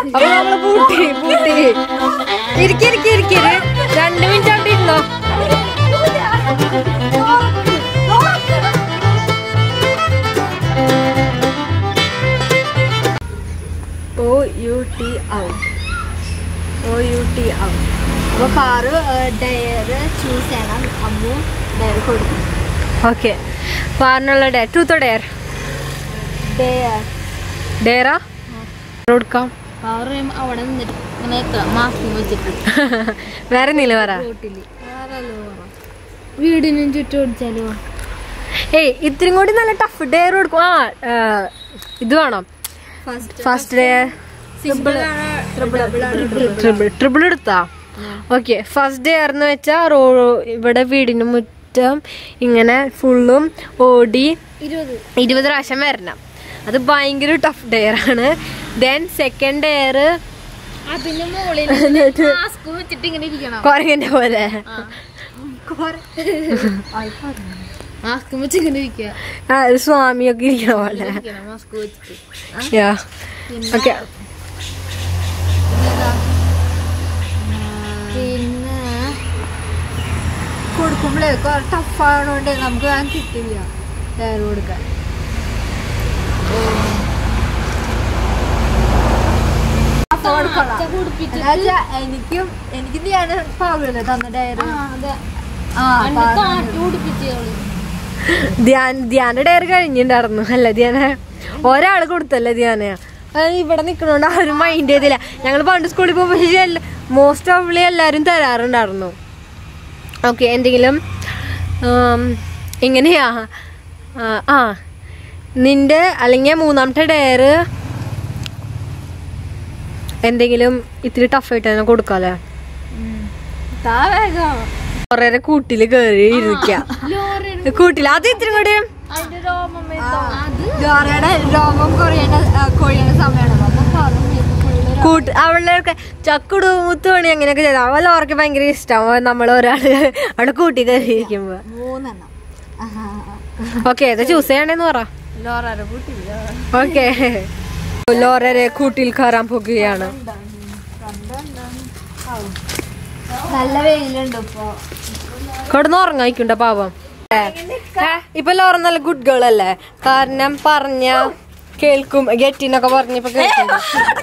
അപ്പൊ നമ്മള് പൂട്ടി പൂട്ടി ഇരിക്കി ഇരിക്കി ഇരിക്കര് രണ്ട് മിനിറ്റ് അവിടെ ഇരുന്നോ O U T out O U T out അപ്പൊ പാറു ഡയർ ചൂസ് ചെയ്യണം അമ്മു ഡയർ കൊടുക്കും ഓക്കെ പാറിനുള്ള ഡയർ ട്രൂത്തോ ഡയർ ഡയർ ഡയറാ കൊടുക്കാം പാറു അവിടെ നിന്നിട്ട് ഇങ്ങനെ മാസ്ക് വെച്ചിട്ട് വേറെ നീല പറ റോട്ടില് വീടിനും ചുറ്റും ഓടിച്ചാലോ ഏയ് ഇത്തിരി കൂടി നല്ല ടഫ് ഡയർ കൊടുക്കും ആ ആ, ഇത് വേണം ഫസ്റ്റ് ഡയർ ട്രിപ്പിൾ ട്രിപ്പിൾ എടുത്താ ഓക്കെ ഫസ്റ്റ് ഡയർ എന്ന് വെച്ചാ റോ ഇവിടെ വീടിന് മുറ്റം ഇങ്ങനെ ഫുള്ളും ഓടി ഇരുപത് ഇരുപത് പ്രാവശ്യം വരണം അത് ഭയങ്കര ടഫ് ഡയർ ആണ് ദെൻ സെക്കൻഡ് ഡയർ അതിന് മുകളിൽ മാസ്ക് വെച്ചിട്ട് ഇങ്ങനെ ഇരിക്കണം കൊരങ്ങന്റെ പോലെ മാസ്ക് വെച്ച് ഇങ്ങനെ ഇരിക്കുക ആ ഒരു സ്വാമിയൊക്കെ ഇരിക്കണ പോലെ മാസ്ക് വെച്ചിട്ട് യാ ഓക്കെ പിന്നെ കൊടുക്കുമ്പോഴേ ടഫ് ആയതുകൊണ്ട് നമുക്ക് ഞാൻ കിട്ടില്ല ഡയർ കൊടുക്കാൻ എനിക്കും എനിക്ക് ഞാൻ പാവില്ലേ തന്ന ഡയർ ധ്യാൻ ധ്യാന ഡയർ കഴിഞ്ഞിട്ടുണ്ടായിരുന്നു അല്ല ധ്യാന ഒരാള് കൊടുത്തല്ലേ ധ്യാന അത് ഇവിടെ നിക്കണോണ്ട് ആരും മൈൻഡ് ചെയ്തില്ല ഞങ്ങൾ പണ്ട് സ്കൂളിൽ പോകുമ്പോൾ മോസ്റ്റ് ഓഫ് എല്ലാരും തരാറുണ്ടായിരുന്നു ഓക്കെ എന്തെങ്കിലും ആം, എങ്ങനെയാ ആ, ആ നിന്റെ അല്ലെങ്കിൽ മൂന്നാമത്തെ ഡയർ എന്തെങ്കിലും ഇത്തിരി ടഫായിട്ട് തന്നെ കൊടുക്കാല്ലേ കൊറേ കൂട്ടില് കേറി ഇരിക്ക കൂട്ടില് അത് ഇത്തിരി കൂടി ഡോറയുടെ രോമം കൊറിയേണ്ട കൊഴിയേണ്ട സമയമാണ് അപ്പം പറഞ്ഞു ഫുള്ള് കൂട്ട് അവളുടെ ചക്കുടു മുത്തുമണി അങ്ങനെയൊക്കെ ചെയ്ത അവൾ അവർക്ക് ഭയങ്കര ഇഷ്ടം നമ്മൾ ഒരാള് അവിടെ കൂട്ടി കയറിയിരിക്കുമ്പോ മൂന്നെണ്ണം ഓക്കെ ഏതാ ചൂസ് ചെയ്യണേന്ന് പറ ലോറയുടെ കൂട്ടില്ല ഓക്കെ ലോറരെ കൂട്ടിൽ കയറാൻ പോകുകയാണ് നല്ല വെയിലുണ്ട് ഇപ്പൊ കിടന്ന് ഉറങ്ങായിക്കുണ്ട പാവം ഏ, ഏ, ഇപ്പൊ ലോറ നല്ല ഗുഡ് ഗേൾ അല്ലേ കാരണം പറഞ്ഞ കേൾക്കും ഗെറ്റിനൊക്കെ പറഞ്ഞപ്പോ കേൾക്കും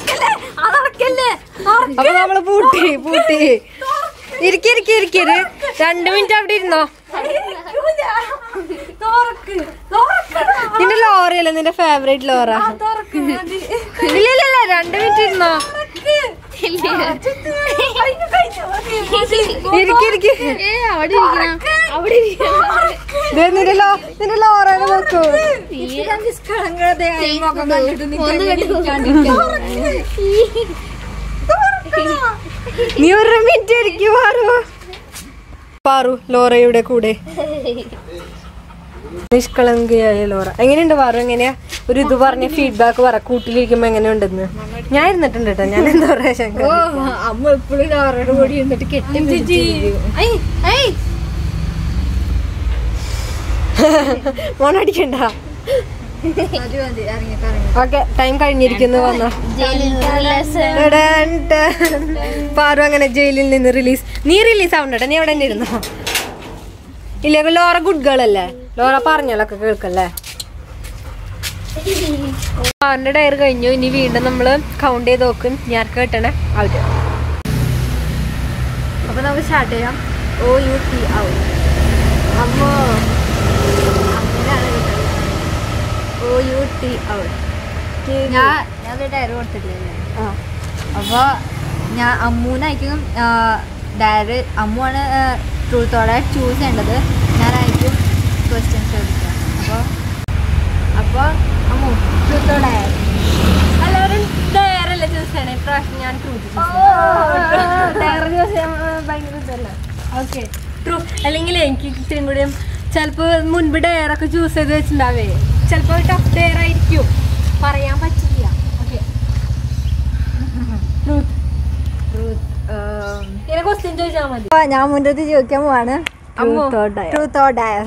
അപ്പൊ നമ്മള് പൂട്ടി പൂട്ടി ഇരിക്കി ഇരിക്കി ഇരിക്കര് രണ്ട് മിനിറ്റ് അവിടെ ഇരുന്നോ നിന്റെ ലോറയല്ലേ നിന്റെ ഫേവറേറ്റ് ലോറ ഇല്ല ഇല്ല ഇല്ല രണ്ട് മിനിറ്റ് ഇരുന്നോ ഇരിക്കി ഇരിക്കി അവിടെ ഇരിക്കണം അവിടെ ദേ നിന്റെ ലോ നിന്റെ ലോറേനെ നോക്കൂ നീ ഒരു മിനിറ്റ് ഇരിക്കും പാറു പാറു ലോറയുടെ കൂടെ നിഷ്കളങ്കയായ ലോറ എങ്ങനെയുണ്ട് പാറു എങ്ങനെയാ ഒരു ഇത് പറഞ്ഞ ഫീഡ്ബാക്ക് പറ കൂട്ടിലിരിക്കുമ്പോ എങ്ങനെയുണ്ടെന്ന് ഞാൻ ഇരുന്നിട്ടുണ്ട് കേട്ടോ ഞാൻ എന്താ പറയാ ശങ്കർ അമ്മ എപ്പോഴും ലോറയുടെ കൂടി ഇരുന്നിട്ട് കെട്ടി മോണടിക്കണ്ട ഓക്കെ ടൈം കഴിഞ്ഞിരിക്കുന്നു വന്നോ ടടൻ ടൻ. പാറു അങ്ങനെ ജയിലിൽ നിന്ന് റിലീസ് നീ റിലീസ് ആവണ്ടോ നീ അവിടെ തന്നെ ഇരുന്നോ ഇല്ല ലോറ ഗുഡ് ഗേൾ അല്ലേ ലോറ പറഞ്ഞാലൊക്കെ കേൾക്കല്ലേ അവന്റെ ഡയർ കഴിഞ്ഞു ഇനി വീണ്ടും നമ്മള് കൗണ്ട് ചെയ്ത് നോക്കും ഞാൻ കേട്ടണേ അവര് അപ്പൊ നമുക്ക് സ്റ്റാർട്ട് ചെയ്യാം ഓ യു ടി ഔ അമ്മോ അങ്ങനെയാണ് കിട്ടുന്നത് ഓ യു ടി ഔ ഞാൻ ഞാൻ ഡയറി കൊടുത്തിട്ടില്ലേ അപ്പോൾ ഞാൻ അമ്മൂനായിരിക്കും ഡയറി അമ്മുവാണ് ട്രൂത്തോടെ ചൂസ് ചെയ്യേണ്ടത് ഞാനായിരിക്കും ക്വസ്റ്റ്യൻസ് ചോദിക്കുക അപ്പോൾ അപ്പോൾ അമ്മു ട്രൂത്തോ ഡയറി എല്ലാവരും ഡയറല്ലേ ചൂസ് ചെയ്യണേ ഇപ്രാവശ്യം ഞാൻ ഡയർ ചൂസ് ചെയ്യാൻ ഭയങ്കര ഇതല്ലേ ഓക്കെ ട്രൂ അല്ലെങ്കിൽ എനിക്ക് ഇത്തിരി കൂടി ചിലപ്പോ മുൻപ് ഡയർ ഒക്കെ ചൂസ് ചെയ്ത് വെച്ചിട്ടുണ്ടാവേ ചിലപ്പോ ടഫ് ഡയർ ആയിരിക്കും പറയാൻ പറ്റില്ല ഓക്കെ ഇങ്ങനെ ക്വസ്റ്റ്യൻ ചോദിച്ചാൽ മതി ഞാൻ മുന്നോട്ട് ചോദിക്കാൻ പോവാണ് അമ്മോ. ട്രൂത്ത് ഓർ ഡയർ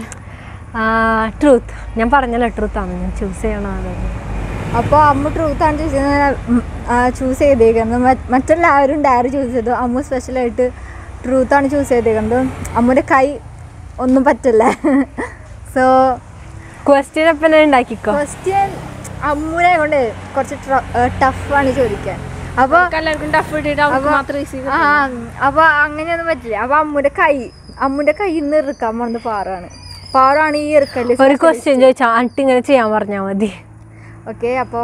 ട്രൂത്ത് ഞാൻ പറഞ്ഞല്ലോ ട്രൂത്ത് ആണ് ഞാൻ ചൂസ് ചെയ്യണോ അതെ അപ്പോൾ അമ്മ ട്രൂത്ത് ആണ് ചോദിച്ചത് ചൂസ് ചെയ്തേക്കുന്നത് മറ്റ് മറ്റെല്ലാവരും ഡയറി ചൂസ് ചെയ്തു അമ്മു സ്പെഷ്യലായിട്ട് ട്രൂത്താണ് ചൂസ് ചെയ്തേക്കുന്നത് അമ്മുൻ്റെ കൈ ഒന്നും പറ്റില്ല സോ ക്വസ്റ്റ്യൻ അപ്പം ഉണ്ടാക്കിക്കോ ക്വസ്റ്റ്യൻ അമ്മുനെ കൊണ്ട് കുറച്ച് ടഫാണ് ചോദിക്കാൻ അപ്പോൾ എല്ലാവർക്കും ടഫ് ഇട്ടിട്ട് അവർക്ക് മാത്രം ഈസി ആ അപ്പൊ അങ്ങനെയൊന്നും പറ്റില്ല അപ്പൊ അമ്മുന്റെ കൈ അമ്മുന്റെ കയ്യിൽ നിന്ന് ഇറുക്കാൻ വന്ന് പാറാണ് പാറാണ് ഈ ഇറുക്കല് ഒരു ക്വസ്റ്റ്യൻ ചോദിച്ചാൽ അട്ട് ഇങ്ങനെ ചെയ്യാൻ പറഞ്ഞാൽ മതി ഓക്കെ അപ്പൊ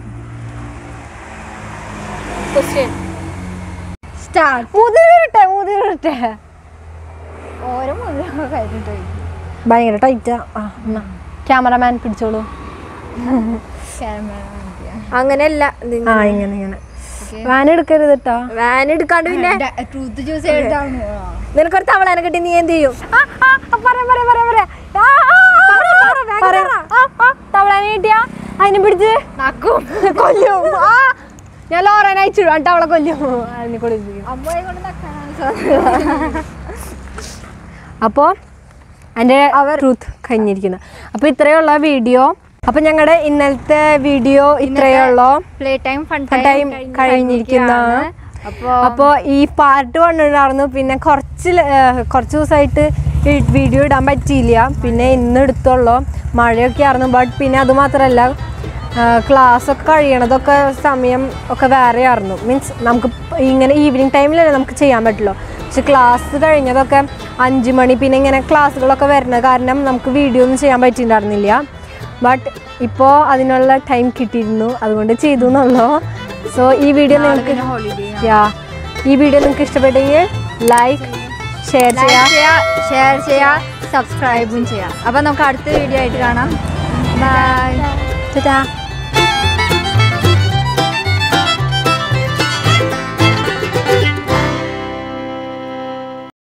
സ്റ്റാർട്ട് മുതിരട്ടെ മുതിരട്ടെ ഓരോ മുതലൊക്കെ കഴിഞ്ഞിട്ട് പോയി. ഭയങ്കര ടൈറ്റാ ആ ക്യാമറമാൻ പിടിച്ചോളൂ Camera കാണിക്കുക. അങ്ങനെയല്ല ആ ഇങ്ങനെ ഇങ്ങനെ വാൻ എടുക്കരുത് കേട്ടോ വാൻ എടുക്കാണ്ട് പിന്നെ ഡ- truth choose ചെയ്തിട്ടാണ് നിനക്കൊരു തവളാനെ കിട്ടി നീ എന്ത് ചെയ്യും ആ, ആ, ആ, പറയാ, പറയാ, പറയാ, പറയാ. ആ, ആ, ആ, പറയാ. ആ, ആ, തവളാനെ കിട്ടിയാ അതിനെ പിടിച്ച് നക്കും കൊല്ലും ആ ഞാൻ ലോറൻ അയച്ചിടും എന്നിട്ട് അവളെ കൊല്ലും അതിനെ കൊല്ലിപ്പിക്കും അമ്മയെ കൊണ്ട് നക്കാനാണ് സാധ്യത അപ്പോൾ എൻ്റെ ട്രൂത്ത് കഴിഞ്ഞിരിക്കുന്നത് അപ്പോൾ ഇത്രയുള്ള വീഡിയോ അപ്പോൾ ഞങ്ങളുടെ ഇന്നലത്തെ വീഡിയോ ഇത്രയുള്ളൂ പ്ലേ ടൈം ഫൺ ടൈം കഴിഞ്ഞിരിക്കുന്നതാണ് അപ്പൊ അപ്പോൾ ഈ പാർട്ട് വന്നിട്ടുണ്ടായിരുന്നു പിന്നെ കുറച്ച് ല- ഏഹ് കുറച്ച് ദിവസമായിട്ട് വീഡിയോ ഇടാൻ പറ്റിയില്ല പിന്നെ ഇന്ന് എടുത്തുള്ളൂ മഴയൊക്കെ ആയിരുന്നു ബട്ട് പിന്നെ അത് മാത്രമല്ല ക്ലാസ് ഒക്കെ കഴിയണതൊക്കെ സമയം ഒക്കെ വേറെ ആയിരുന്നു മീൻസ് നമുക്ക് പ- ഇങ്ങനെ ഈവനിങ് ടൈമിലല്ലേ നമുക്ക് ചെയ്യാൻ പറ്റുള്ളൂ പക്ഷെ ക്ലാസ് കഴിഞ്ഞതൊക്കെ അഞ്ച് മണി പിന്നെ ഇങ്ങനെ ക്ലാസ്സുകളൊക്കെ വരുന്നത് കാരണം നമുക്ക് വീഡിയോ ഒന്നും ചെയ്യാൻ പറ്റിയിട്ടുണ്ടായിരുന്നില്ല ബട്ട് ഇപ്പോൾ അതിനുള്ള ടൈം കിട്ടിയിരുന്നു അതുകൊണ്ട് ചെയ്തു എന്നുള്ളൂ സോ ഈ വീഡിയോ നിങ്ങൾക്ക് ഹോളിഡേ യാ ഈ വീഡിയോ നിങ്ങൾക്ക് ഇഷ്ടപ്പെട്ടെങ്കിൽ ലൈക്ക് ഷെയർ ചെയ്യാം ഷെയർ ചെയ്യാ സബ്സ്ക്രൈബും ചെയ്യാം അപ്പൊ നമുക്ക് അടുത്ത വീഡിയോ ആയിട്ട് കാണാം ബൈ ടാറ്റാ